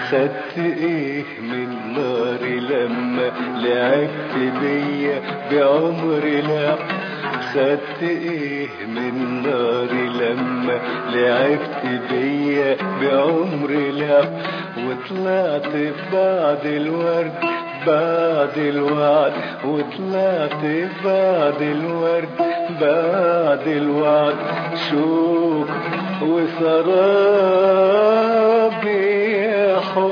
خدت ايه من ناري لما لعبت بيا بعمري لا خدت ايه من ناري لما لعبت بيا بعمري لا وطلعت بعد الورد بعد الوعد وطلعت بعد الورد بعد الوعد شوق وسراب يا حب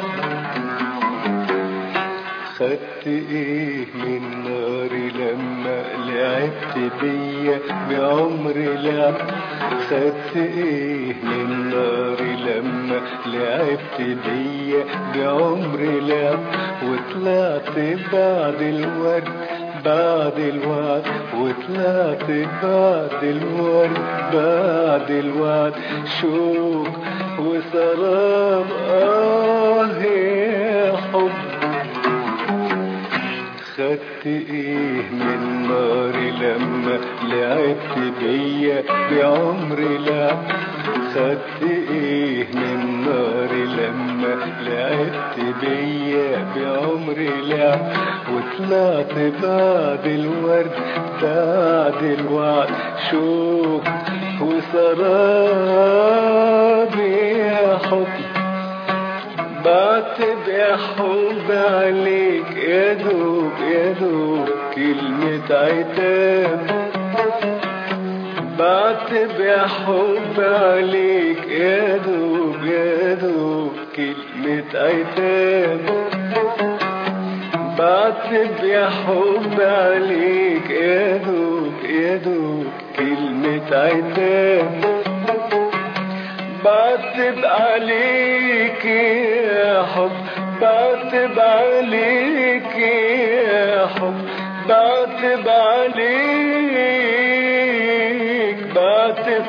خدت ايه من ناري لما لعبت بيا بعمري لعب خدت ايه من ناري لما لعبت بيا بعمري لعب وطلعت بعد الورد بعد الوعد وطلعت بعد الورد بعد الوعد شوق وسراب اه يا حب خدت ايه من ناري لما لعبت بيا بعمري لا خدت ايه من ناري لما لعبت بيا بعمري لا وطلعت بعد الورد بعد الوعد شوق وسراب يا حب بعتب يا حب عليك يا دوب يا دوب كلمة عتاب بعتب يا حب عليك يا دوب يا دوب كلمة عتاب بعتب يا حب عليك يا دوب يا دوب كلمة عتاب بعتب عليك يا حب بعتب عليك يا حب بعتب عليك بعتب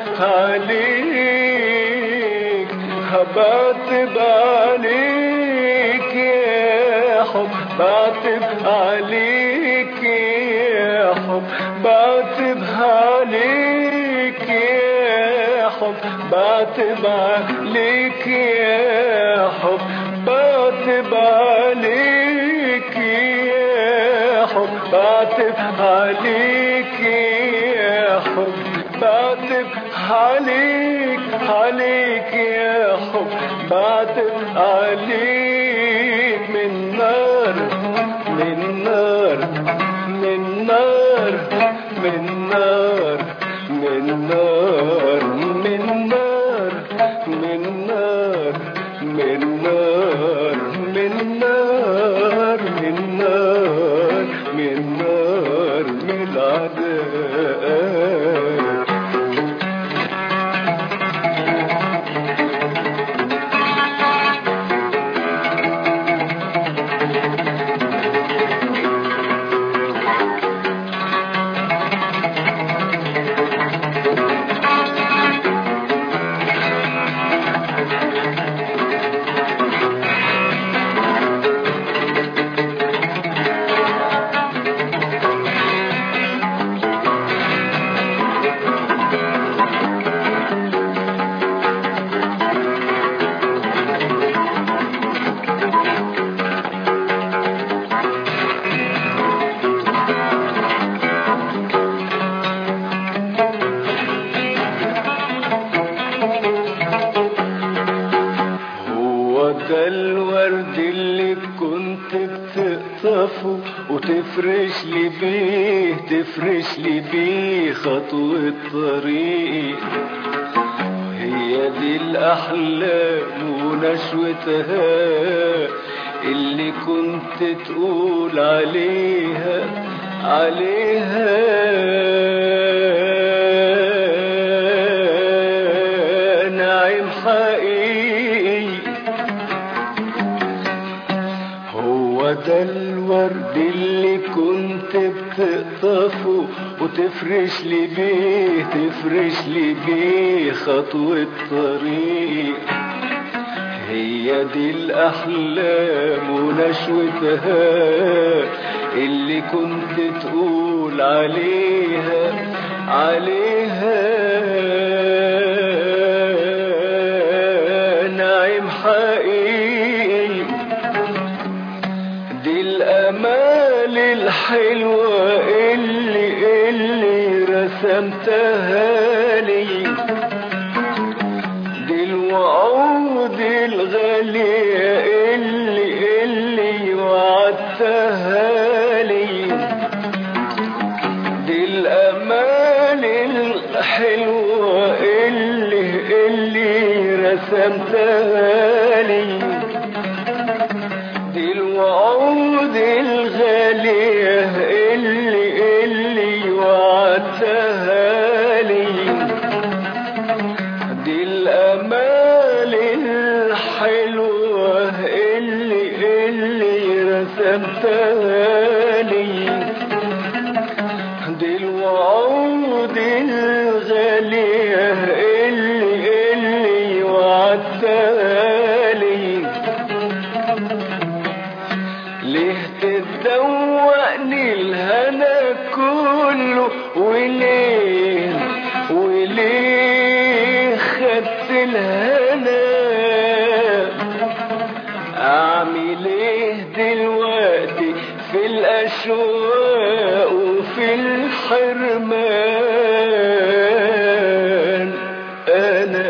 عليك بعتب عليك يا حب بعتب عليك يا حب بعتب عليك يا حب بعتب عليك يا حب بعتب عليك يا حب بعتب عليك يا حب بعتب عليك عليك يا حب بعتب عليك من نار من نار من نار من نار من نار من نار من نار من نار من نار من نار من نار من العذاب هو ده الورد اللي كنت بتقطفه وتفرش لي بيه تفرش لي بيه خطوة طريق هي دي الأحلام ونشوتها اللي كنت تقول عليها عليها نعيم حقيقي هو ده الورد اللي كنت بتقطفه وتفرش لي بيه تفرش لي بيه خطوة طريق هي دي الأحلام ونشوتها اللي كنت تقول عليها عليها نعيم حقيقي رسمتها لي دي الوعود الغالية اللي اللي وعدتها لي دي الأمال الحلوة اللي اللي رسمتها لي دي الوعود الغالية اللي اللي وعدتها لي دي الأمال الحلوة اللي اللي رسمتها لي دي الوعود الغالية اللي اللي وعدتها لي ليه تدوقني الهنا كله وليه وليه خدت الهنا اعمل ايه دلوقتي في الاشواق وفي الحرمان انا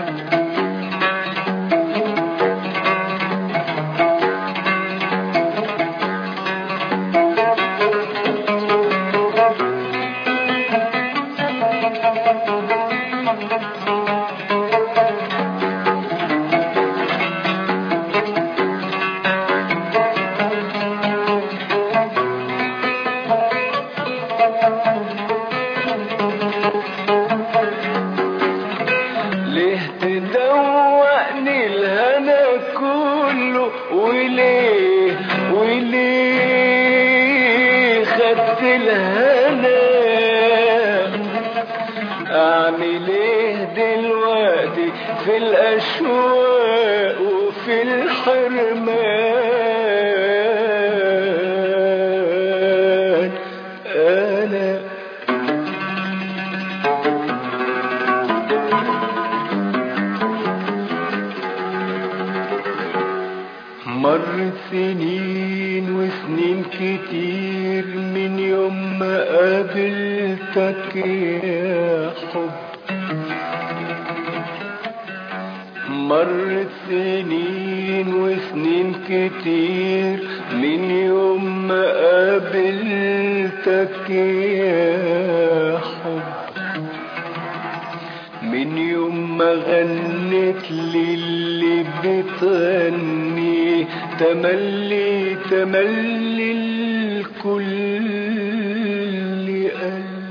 ليه تدوقني الهنا كله وليه وليه خدت الهنا اعمل ايه دلوقتي في الاشواق وفي الحرمان انا مر سنين وسنين كتير من يوم ما قابلتك يا حب مر سنين وسنين كتير من يوم ما قابلتك يا حب من يوم ما غنت لي اللي بتغني تملي تملي الكل قلب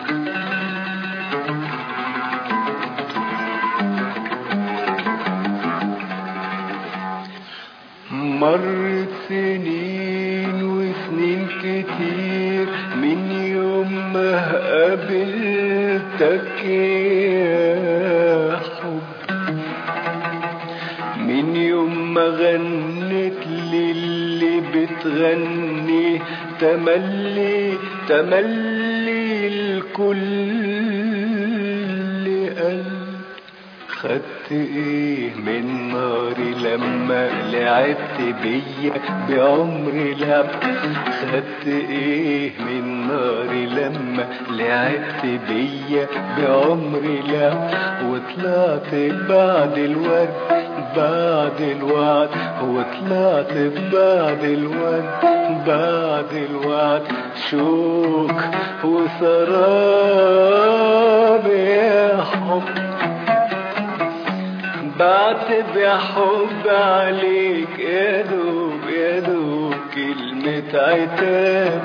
مرت سنين وسنين كتير من يوم ما قابلتك يا حب من يوم ما غنت لي اللي بتغني تملي تملي الكل قلب خدت ايه من ناري لما لعبت بيا بعمري لعب خدت ايه من ناري لما لعبت بيا بعمري لعب وطلعت بعد الورد بعد الوعد وطلعت بعد الورد بعد الوعد شوك وسراب يا حب بعتب يا حب عليك يا دوب يا دوب كلمة عتاب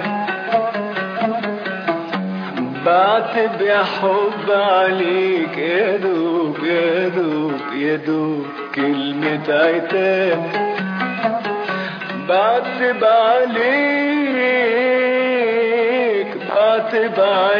بعتب يا حب عليك يا دوب يا دوب يا دوب كلمة عتاب بعتب عليك بعتب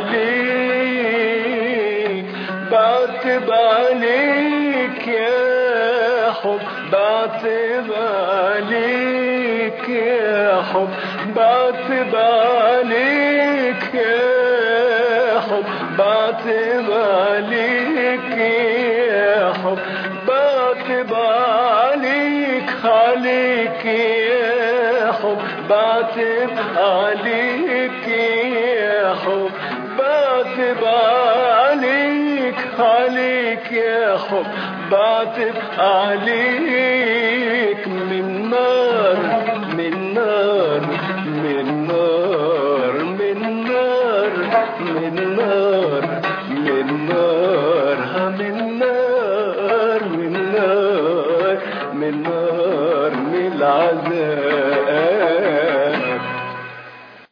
عليك بعتب عليك يا حب بعتب عليك يا حب بعتب عليك يا حب بعتب عليك يا حب بعتب عليك عليك يا حب بعتب عليك يا حب بعتب بعتب عليك عليك يا حب بعتب عليك من نار من نار